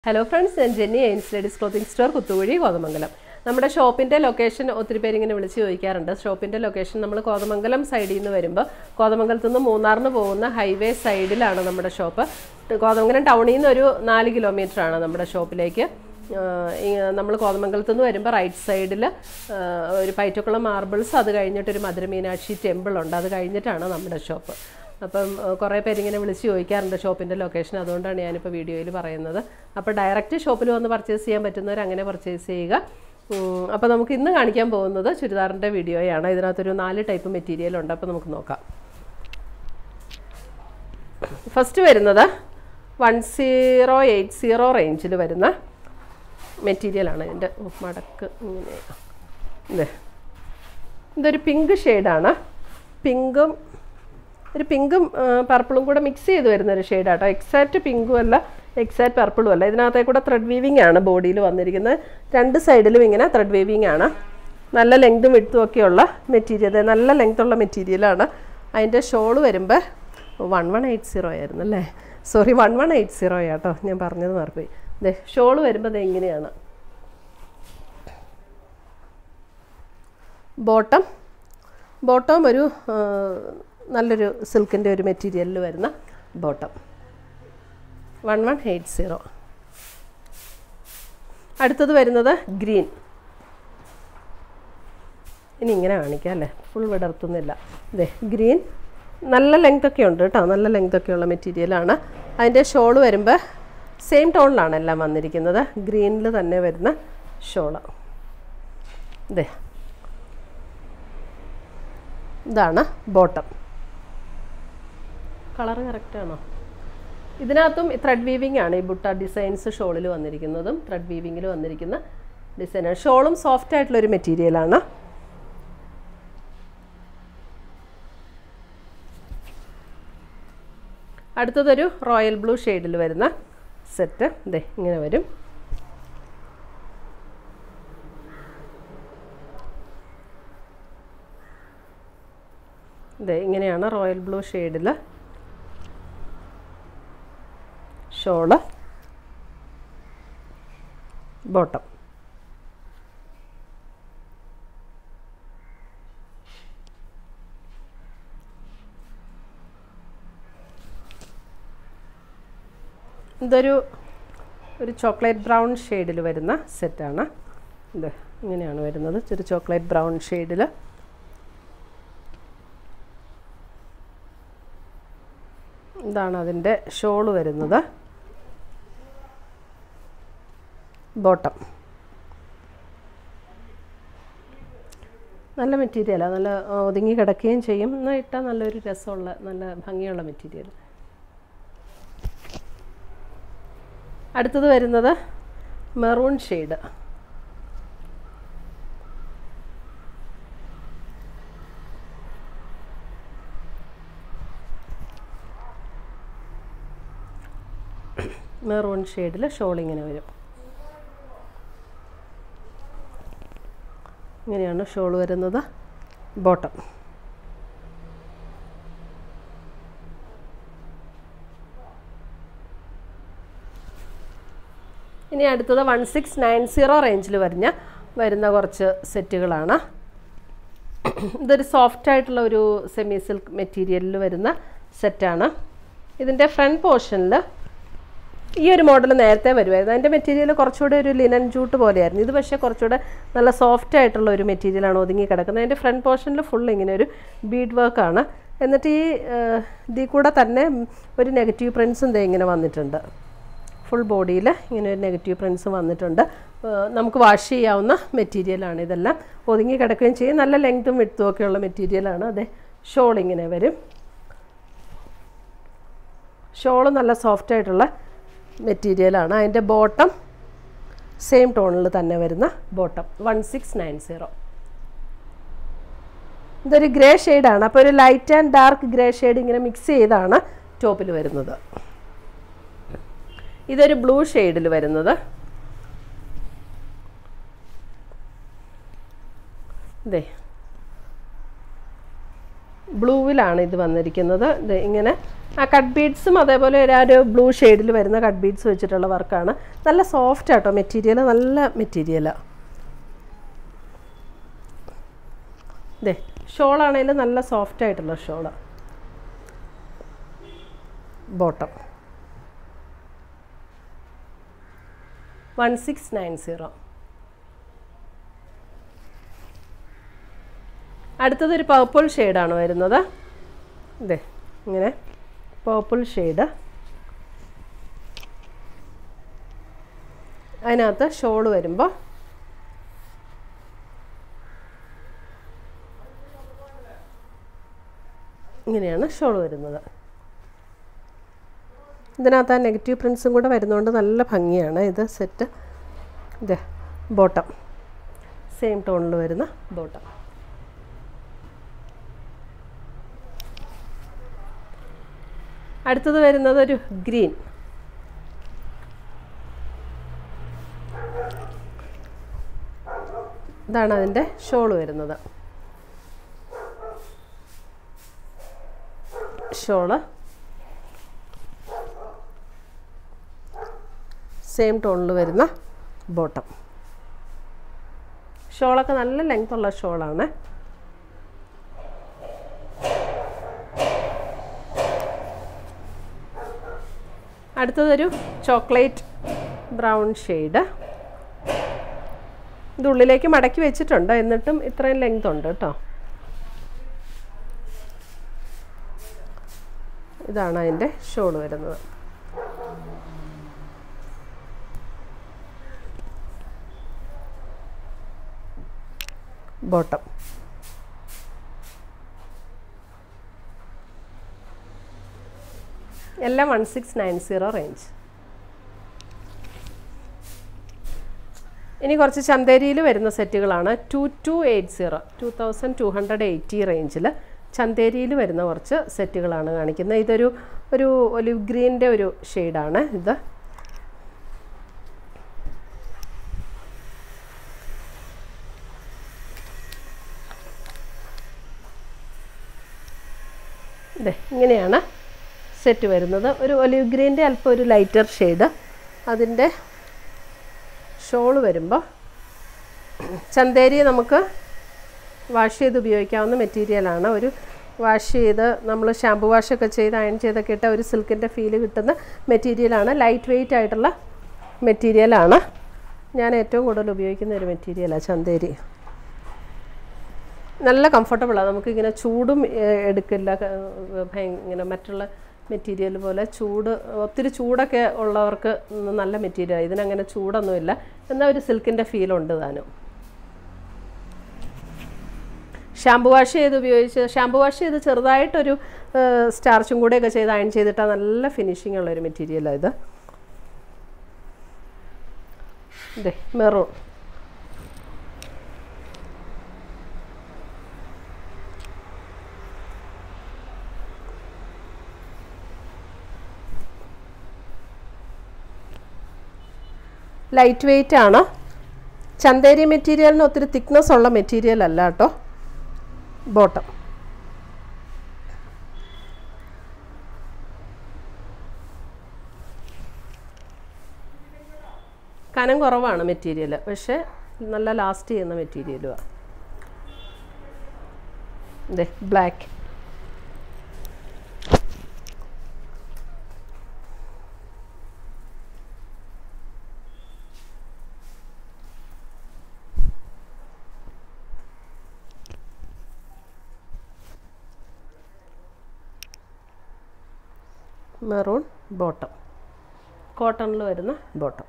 hello friends ഞാൻ Jenny എയിൻസ് ladies clothing store Kuthukuzhy Kothamangalam നമ്മുടെ ഷോപ്പിൻ്റെ ലൊക്കേഷൻ ഒത്തിരി പേര് ഇങ്ങനെ വിളിച്ച് ചോദിക്കാറുണ്ട് ഷോപ്പിൻ്റെ ലൊക്കേഷൻ നമ്മൾ കോതമംഗലം സൈഡിൽ നിന്ന് വരുമ്പോൾ കോതമംഗലത്ത് നിന്ന് മൂന്നാറിന് പോകുന്ന ഹൈവേ സൈഡിലാണ് നമ്മുടെ ഷോപ്പ് കോതമംഗലം ടൗണിൽ നിന്ന് ഒരു നാല് കിലോമീറ്റർ ആണ് നമ്മുടെ ഷോപ്പിലേക്ക് നമ്മൾ കോതമംഗലത്ത് നിന്ന് വരുമ്പോൾ റൈറ്റ് സൈഡിൽ ഒരു പൈറ്റക്കുളം മാർബിൾസ് അത് കഴിഞ്ഞിട്ട് ഒരു മധുരമീനാക്ഷി ടെമ്പിൾ ഉണ്ട് അത് കഴിഞ്ഞിട്ടാണ് നമ്മുടെ ഷോപ്പ് അപ്പം ഏഹ്, കുറേ പേരിങ്ങനെ വിളിച്ച് ചോദിക്കാറുണ്ട് ഷോപ്പിൻ്റെ ലൊക്കേഷൻ അതുകൊണ്ടാണ് ഞാനിപ്പോൾ വീഡിയോയിൽ പറയുന്നത് അപ്പോൾ ഡയറക്റ്റ് ഷോപ്പിൽ വന്ന് പർച്ചേസ് ചെയ്യാൻ പറ്റുന്നവർ അങ്ങനെ പർച്ചേസ് ചെയ്യുക ഉം, അപ്പോൾ നമുക്ക് ഇന്ന് കാണിക്കാൻ പോകുന്നത് ചുരിദാറിൻ്റെ വീഡിയോയാണ് ഇതിനകത്തൊരു നാല് ടൈപ്പ് മെറ്റീരിയൽ ഉണ്ട് അപ്പോൾ നമുക്ക് നോക്കാം ഫസ്റ്റ് വരുന്നത് വൺ സീറോ എയ്റ്റ് സീറോ റേഞ്ചിൽ വരുന്ന മെറ്റീരിയലാണ് ഇതിൻ്റെ മടക്ക് ഇങ്ങനെ ഇതേ ഇതൊരു പിങ്ക് ഷെയ്ഡാണ് പിങ്കും ഒരു പിങ്കും പർപ്പിളും കൂടെ മിക്സ് ചെയ്ത് വരുന്ന ഒരു ഷെയ്ഡാട്ടോ എക്സാക്റ്റ് പിങ്കും അല്ല എക്സാക്റ്റ് പർപ്പിളും അല്ല ഇതിനകത്തേ കൂടെ ത്രെഡ് വീവിങ് ആണ് ബോഡിയിൽ വന്നിരിക്കുന്നത് രണ്ട് സൈഡിലും ഇങ്ങനെ ത്രെഡ് വീവിങ് ആണ് നല്ല ലെങ്തും വിടുത്തും ഒക്കെയുള്ള മെറ്റീരിയൽ നല്ല ലെങ്ത്തുള്ള മെറ്റീരിയലാണ് അതിൻ്റെ ഷോള് വരുമ്പോൾ വൺ വൺ എയ്റ്റ് സീറോ ആയിരുന്നു അല്ലേ sorry one one eight zero ആട്ടോ ഞാൻ പറഞ്ഞത് മറന്നുപോയി ദേ ഷോള് വരുമ്പോൾ ഇത് ഇങ്ങനെയാണ് ബോട്ടം ബോട്ടം ഒരു ആ, നല്ലൊരു സിൽക്കിൻ്റെ ഒരു മെറ്റീരിയലിൽ വരുന്ന bottom one one eight zero അടുത്തത് വരുന്നത് ഗ്രീൻ ഇനി ഇങ്ങനെ കാണിക്കാം അല്ലേ ഫുൾ വിടർത്തുന്നില്ല ഇതേ ഗ്രീൻ നല്ല ലെങ്ത് ഒക്കെ ഉണ്ട് കേട്ടോ നല്ല ലെങ്ത് ഒക്കെയുള്ള മെറ്റീരിയലാണ് അതിൻ്റെ ഷോള് വരുമ്പോൾ സെയിം ടോണിലാണ് എല്ലാം വന്നിരിക്കുന്നത് ഗ്രീനിൽ തന്നെ വരുന്ന ഷോള് ഇതേ ഇതാണ് ബോട്ടം കളർ കറക്റ്റാണോ ഇതിനകത്തും ത്രെഡ് വീവിംഗ് ആണ് ഈ ബുട്ട ഡിസൈൻസ് ഷോളിൽ വന്നിരിക്കുന്നതും ത്രെഡ് വീവിങ്ങിൽ വന്നിരിക്കുന്ന ഡിസൈനാണ് ഷോളും സോഫ്റ്റ് ആയിട്ടുള്ളൊരു മെറ്റീരിയലാണ് അടുത്തതൊരു റോയൽ ബ്ലൂ ഷെയ്ഡിൽ വരുന്ന സെറ്റ് ഇതേ ഇങ്ങനെ വരും ഇതേ ഇങ്ങനെയാണ് റോയൽ ബ്ലൂ ഷെയ്ഡിൽ ഷോള് ബോട്ടം ഇതൊരു ഒരു ചോക്ലേറ്റ് ബ്രൗൺ ഷെയ്ഡിൽ വരുന്ന സെറ്റാണ് ഇത് ഇങ്ങനെയാണ് വരുന്നത് ഒരു ചോക്ലേറ്റ് ബ്രൗൺ ഷെയ്ഡിൽ ഇതാണ് അതിൻ്റെ ഷോള് വരുന്നത് ബോട്ടം നല്ല മെറ്റീരിയലാണ് നല്ല ആ, ഒതുങ്ങി കിടക്കുകയും ചെയ്യും എന്നാൽ ഇട്ടാൽ നല്ലൊരു രസമുള്ള നല്ല ഭംഗിയുള്ള മെറ്റീരിയൽ അടുത്തത് വരുന്നത് മെറൂൺ ഷെയ്ഡ് മെറൂൺ ഷെയ്ഡിൽ ഷോൾ ഇങ്ങനെ വരും ഇങ്ങനെയാണ് ഷോൾ വരുന്നത് ബോട്ടം ഇനി അടുത്തത് വൺ സിക്സ് നയൻ സീറോ റേഞ്ചിൽ വരുന്ന വരുന്ന കുറച്ച് സെറ്റുകളാണ് ഇതൊരു സോഫ്റ്റ് ആയിട്ടുള്ള ഒരു സെമി സിൽക്ക് മെറ്റീരിയലിൽ വരുന്ന സെറ്റാണ് ഇതിൻ്റെ ഫ്രണ്ട് പോർഷനിൽ ഈ ഒരു മോഡൽ നേരത്തെ വരുമായിരുന്നു അതിൻ്റെ മെറ്റീരിയൽ കുറച്ചുകൂടെ ഒരു ലിനൻ ജൂട്ട് പോലെയായിരുന്നു ഇത് പക്ഷേ കുറച്ചുകൂടെ നല്ല സോഫ്റ്റ് ആയിട്ടുള്ള ഒരു മെറ്റീരിയലാണ് ഒതുങ്ങി കിടക്കുന്നത് അതിൻ്റെ ഫ്രണ്ട് പോർഷനിൽ ഫുൾ ഇങ്ങനെ ഒരു ബീഡ് വർക്കാണ് എന്നിട്ട് ഈ ഏഹ്, ഇതിൽ കൂടെ തന്നെ ഒരു നെഗറ്റീവ് പ്രിൻസും ദേ ഇങ്ങനെ വന്നിട്ടുണ്ട് ഫുൾ ബോഡിയിൽ ഇങ്ങനെ ഒരു നെഗറ്റീവ് പ്രിൻസ് വന്നിട്ടുണ്ട് ഏഹ്, നമുക്ക് വാഷ് ചെയ്യാവുന്ന മെറ്റീരിയലാണ് ഇതെല്ലാം ഒതുങ്ങി കിടക്കുകയും ചെയ്യും നല്ല ലെങ്ത്തും വിട്ടും ഒക്കെയുള്ള മെറ്റീരിയലാണ് അതെ ഷോൾ ഇങ്ങനെ വരും ഷോള് നല്ല സോഫ്റ്റ് ആയിട്ടുള്ള മെറ്റീരിയലാണ് അതിൻ്റെ ബോട്ടം സെയിം ടോണിൽ തന്നെ വരുന്ന bottom one six nine zero ഇതൊരു ഗ്രേ ഷെയ്ഡാണ് അപ്പോൾ ഒരു light and dark grey shade ഇങ്ങനെ മിക്സ് ചെയ്താണ് ടോപ്പിൽ വരുന്നത് ഇതൊരു ബ്ലൂ ഷെയ്ഡിൽ വരുന്നത് ഇതേ ബ്ലൂവിലാണ് ഇത് വന്നിരിക്കുന്നത് ഇത് ഇങ്ങനെ ആ കട്ട് ബീഡ്സും അതേപോലെ ഒരു ആ ഒരു ബ്ലൂ ഷെയ്ഡിൽ വരുന്ന കട്ട് ബീഡ്സ് വെച്ചിട്ടുള്ള വർക്കാണ് നല്ല സോഫ്റ്റ് ആട്ടോ മെറ്റീരിയൽ നല്ല മെറ്റീരിയലാണ് ഇതേ ഷോളാണെങ്കിലും നല്ല സോഫ്റ്റ് ആയിട്ടുള്ള shawl bottom one six nine zero അടുത്തതൊരു പർപ്പിൾ ഷെയ്ഡാണ് വരുന്നത് ഇതേ ഇങ്ങനെ പർപ്പിൾ ഷെയ്ഡ് അതിനകത്ത് ഷോൾ വരുമ്പോൾ ഇങ്ങനെയാണ് ഷോൾ വരുന്നത് ഇതിനകത്ത് ആ നെഗറ്റീവ് പ്രിൻസും കൂടെ വരുന്നതുകൊണ്ട് നല്ല ഭംഗിയാണ് ഇത് സെറ്റ് ഇത് ബോട്ടം സെയിം ടോണിൽ വരുന്ന ബോട്ടം അടുത്തത് വരുന്നത് ഒരു ഗ്രീൻ ഇതാണ് അതിൻ്റെ ഷോൾ വരുന്നത് ഷോള് സെയിം ടോണിൽ വരുന്ന ബോട്ടം ഷോളൊക്കെ നല്ല ലെങ്ത് ഉള്ള ഷോളാണ് അടുത്തതൊരു ചോക്ലേറ്റ് ബ്രൗൺ ഷെയ്ഡ് ഇത് ഉള്ളിലേക്ക് മടക്കി വെച്ചിട്ടുണ്ട് എന്നിട്ടും ഇത്രയും ലെങ്ത് ഉണ്ട് കേട്ടോ ഇതാണ് അതിൻ്റെ ഷോൾ വരുന്നത് ബോട്ടം എല്ലാം one six nine zero range ഇനി കുറച്ച് ചന്തേരിയിൽ വരുന്ന സെറ്റുകളാണ് two two eight zero two thousand two hundred eighty റേഞ്ചിൽ ചന്തേരിയിൽ വരുന്ന കുറച്ച് സെറ്റുകളാണ് കാണിക്കുന്നത് ഇതൊരു ഒരു ഒലിവ് ഗ്രീൻ്റെ ഒരു ഷെയ്ഡാണ് ഇത് ഇതെ ഇങ്ങനെയാണ് സെറ്റ് വരുന്നത് ഒരു ഒലിവ് ഗ്രീൻ്റെ അല്പം ഒരു ലൈറ്റർ ഷെയ്ഡ് അതിൻ്റെ ഷോൾ വരുമ്പോൾ ചന്തേരി നമുക്ക് വാഷ് ചെയ്ത് ഉപയോഗിക്കാവുന്ന മെറ്റീരിയലാണ് ഒരു വാഷ് ചെയ്ത് നമ്മൾ ഷാമ്പു വാഷൊക്കെ ചെയ്ത് അയൺ ചെയ്തൊക്കെ ഇട്ട ഒരു സിൽക്കിൻ്റെ ഫീല് കിട്ടുന്ന മെറ്റീരിയലാണ് ലൈറ്റ് വെയിറ്റ് ആയിട്ടുള്ള മെറ്റീരിയലാണ് ഞാൻ ഏറ്റവും കൂടുതൽ ഉപയോഗിക്കുന്ന ഒരു മെറ്റീരിയലാണ് ചന്തേരി നല്ല കംഫർട്ടബിളാണ് നമുക്കിങ്ങനെ ചൂടും ഏഹ്, എടുക്കില്ല ക- ഭയ- ഇങ്ങനെ മറ്റുള്ള മെറ്റീരിയൽ പോലെ ചൂട് ഒത്തിരി ചൂടൊക്കെ ഉള്ളവർക്ക് നല്ല മെറ്റീരിയൽ ഇതിനങ്ങനെ ചൂടൊന്നുമില്ല എന്നാൽ ഒരു സിൽക്കിൻ്റെ ഫീലുണ്ട് താനും ഷാമ്പു വാഷ് ചെയ്ത് ഉപയോഗിച്ച് ഷാമ്പു വാഷ് ചെയ്ത് ചെറുതായിട്ടൊരു സ്റ്റാർച്ചും കൂടെയൊക്കെ ചെയ്ത് അയൺ ചെയ്തിട്ടാൽ നല്ല ഫിനിഷിംഗ് ഉള്ള ഒരു മെറ്റീരിയലാണ് ഇത് ഇതേ മെറൂൺ ലൈറ്റ് വെയിറ്റ് ആണ് ചന്തേരി മെറ്റീരിയലിന് ഒത്തിരി തിക്നെസ് ഉള്ള മെറ്റീരിയൽ അല്ല കേട്ടോ ബോട്ടം കനം കുറവാണ് മെറ്റീരിയൽ പക്ഷേ നല്ല ലാസ്റ്റ് ചെയ്യുന്ന മെറ്റീരിയലുമാണ് ഇതേ ബ്ലാക്ക് മെറൂൺ ബോട്ടം കോട്ടണിൽ വരുന്ന ബോട്ടം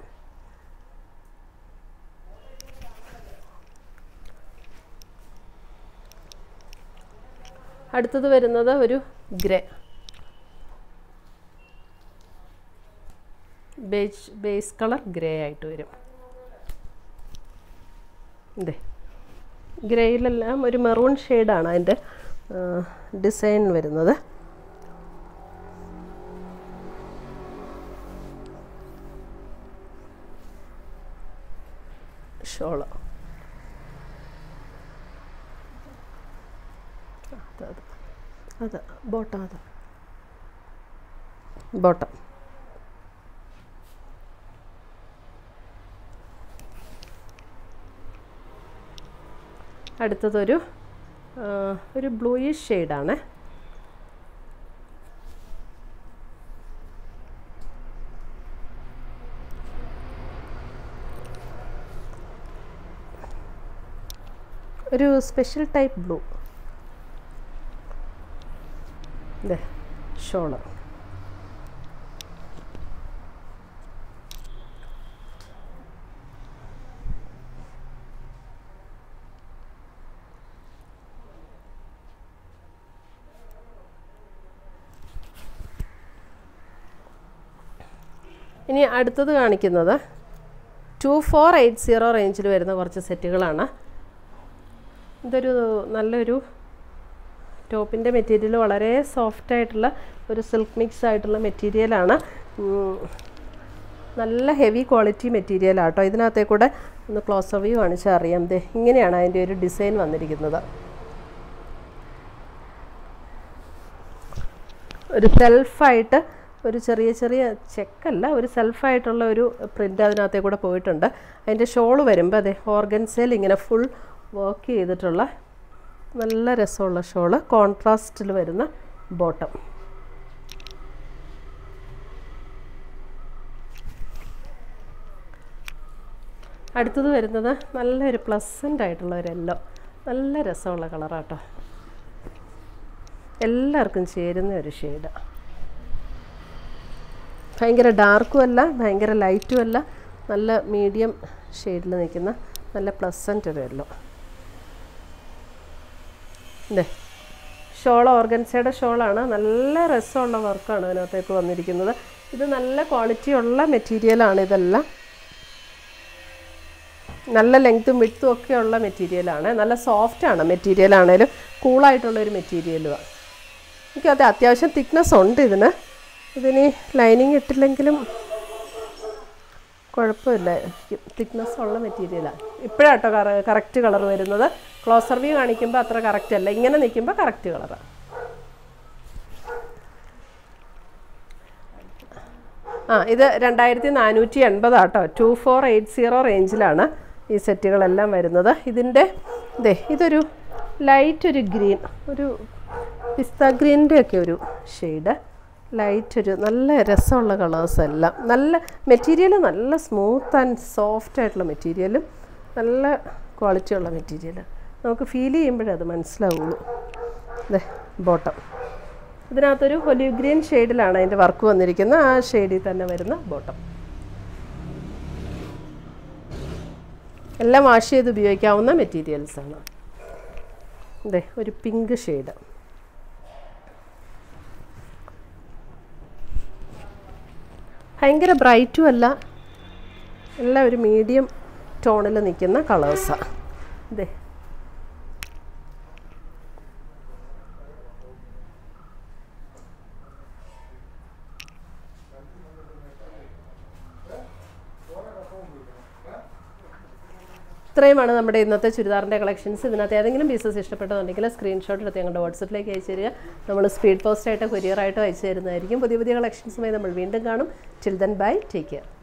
അടുത്തത് വരുന്നത് ഒരു grey base base colour grey ആയിട്ട് വരും ഇതേ ഗ്രേയിലെല്ലാം ഒരു മെറൂൺ ഷെയ്ഡാണ് അതിൻ്റെ ഡിസൈൻ വരുന്നത് ഷോള് അത് അത് അത് ബോട്ടം അത് ബോട്ടം അടുത്തതൊരു ആ, ഒരു ബ്ലൂയിഷ് ഷെയ്ഡാണ് ഒരു സ്പെഷ്യൽ ടൈപ്പ് ബ്ലൂ ഇതേ ഷോള് ഇനി അടുത്തത് കാണിക്കുന്നത് ടു ഫോർ എയ്റ്റ് സീറോ റേഞ്ചിൽ വരുന്ന കുറച്ച് സെറ്റുകളാണ് ഇതൊരു നല്ലൊരു ടോപ്പിൻ്റെ മെറ്റീരിയൽ വളരെ സോഫ്റ്റ് ആയിട്ടുള്ള ഒരു സിൽക്ക് മിക്സ് ആയിട്ടുള്ള മെറ്റീരിയലാണ് ഉം, നല്ല ഹെവി ക്വാളിറ്റി മെറ്റീരിയൽ ആട്ടോ ഇതിനകത്തേ കൂടെ ഒന്ന് ക്ലോസ് വ്യൂ കാണിച്ചാൽ അറിയാം ദേ ഇങ്ങനെയാണ് അതിൻ്റെ ഒരു ഡിസൈൻ വന്നിരിക്കുന്നത് ഒരു സെൽഫായിട്ട് ഒരു ചെറിയ ചെറിയ ചെക്കല്ല ഒരു സെൽഫായിട്ടുള്ള ഒരു പ്രിൻ്റ് അതിനകത്തേ കൂടെ പോയിട്ടുണ്ട് അതിൻ്റെ ഷോള് വരുമ്പോൾ അതെ ഓർഗൻസയിൽ ഇങ്ങനെ ഫുൾ വർക്ക് ചെയ്തിട്ടുള്ള നല്ല രസമുള്ള ഷോള് കോൺട്രാസ്റ്റിൽ വരുന്ന ബോട്ടം അടുത്തത് വരുന്നത് നല്ലൊരു പ്ലസൻ്റ് ആയിട്ടുള്ള ഒരു യെല്ലോ നല്ല രസമുള്ള കളറാട്ടോ എല്ലാവർക്കും ചേരുന്ന ഒരു ഷെയ്ഡ് ഭയങ്കര ഡാർക്കും അല്ല ഭയങ്കര ലൈറ്റും അല്ല നല്ല മീഡിയം ഷെയ്ഡിൽ നിൽക്കുന്ന നല്ല പ്ലസൻ്റ് ഒരു യെല്ലോ ഇതേ ഷോൾ ഓർഗൻസയുടെ ഷോളാണ് നല്ല രസമുള്ള വർക്കാണ് അതിനകത്തേക്ക് വന്നിരിക്കുന്നത് ഇത് നല്ല ക്വാളിറ്റി ഉള്ള മെറ്റീരിയലാണ് ഇതെല്ലാം നല്ല ലെങ്ത്തും വിട്ടും ഒക്കെ ഉള്ള മെറ്റീരിയലാണ് നല്ല സോഫ്റ്റ് ആണ് മെറ്റീരിയൽ ആണേലും കൂളായിട്ടുള്ള ഒരു മെറ്റീരിയലുമാണ് എനിക്കത് അത്യാവശ്യം തിക്നെസ് ഉണ്ട് ഇതിന് ഇതിന് ലൈനിങ് ഇട്ടില്ലെങ്കിലും കുഴപ്പമില്ല തിക്നെസ് ഉള്ള മെറ്റീരിയലാണ് ഇപ്പോഴാട്ടോ കറക്റ്റ് കളർ വരുന്നത് ക്ലോസർ വ്യൂ കാണിക്കുമ്പോൾ അത്ര കറക്റ്റ് അല്ല ഇങ്ങനെ നിൽക്കുമ്പോൾ കറക്റ്റ് കളറാണ് ആ ഇത് രണ്ടായിരത്തി നാനൂറ്റി എൺപതാട്ടോ ടു ഫോർ എയ്റ്റ് സീറോ റേഞ്ചിലാണ് ഈ സെറ്റുകളെല്ലാം വരുന്നത് ഇതിൻ്റെ ഇതേ ഇതൊരു ലൈറ്റ് ഒരു ഗ്രീൻ ഒരു പിസ്ത ഗ്രീൻ്റെ ഒക്കെ ഒരു ഷെയ്ഡ് ലൈറ്റ് ഒരു നല്ല രസമുള്ള കളേഴ്സ് എല്ലാം നല്ല മെറ്റീരിയൽ നല്ല സ്മൂത്ത് ആൻഡ് സോഫ്റ്റ് ആയിട്ടുള്ള മെറ്റീരിയലും നല്ല ക്വാളിറ്റി ഉള്ള മെറ്റീരിയൽ നമുക്ക് ഫീൽ ചെയ്യുമ്പോഴേ അത് മനസ്സിലാവുള്ളൂ അതെ ബോട്ടം ഇതിനകത്തൊരു ഒലിവ് ഗ്രീൻ ഷെയ്ഡിലാണ് അതിൻ്റെ വർക്ക് വന്നിരിക്കുന്നത് ആ ഷെയ്ഡിൽ തന്നെ വരുന്ന ബോട്ടം എല്ലാം വാഷ് ചെയ്ത് ഉപയോഗിക്കാവുന്ന മെറ്റീരിയൽസ് ആണ് അതെ ഒരു പിങ്ക് ഷെയ്ഡ് ഭയങ്കര ബ്രൈറ്റും അല്ല എല്ലാം ഒരു മീഡിയം ടോണിൽ നിൽക്കുന്ന കളേഴ്സാണ് ഇതേ ഇത്രയുമാണ് നമ്മുടെ ഇന്നത്തെ ചുരിദാറിൻ്റെ കളക്ഷൻസ് ഇതിനകത്ത് ഏതെങ്കിലും പീസസ് ഇഷ്ടപ്പെട്ടതുണ്ടെങ്കിൽ സ്ക്രീൻഷോട്ട് എടുത്ത് ഞങ്ങളുടെ വാട്സപ്പിലേക്ക് അയച്ചു തരിക നമ്മൾ സ്പീഡ് പോസ്റ്റായിട്ടോ കൊറിയറായിട്ടോ അയച്ചു തരുന്നതായിരിക്കും പുതിയ പുതിയ കളക്ഷൻസുമായി നമ്മൾ വീണ്ടും കാണും till then bye take care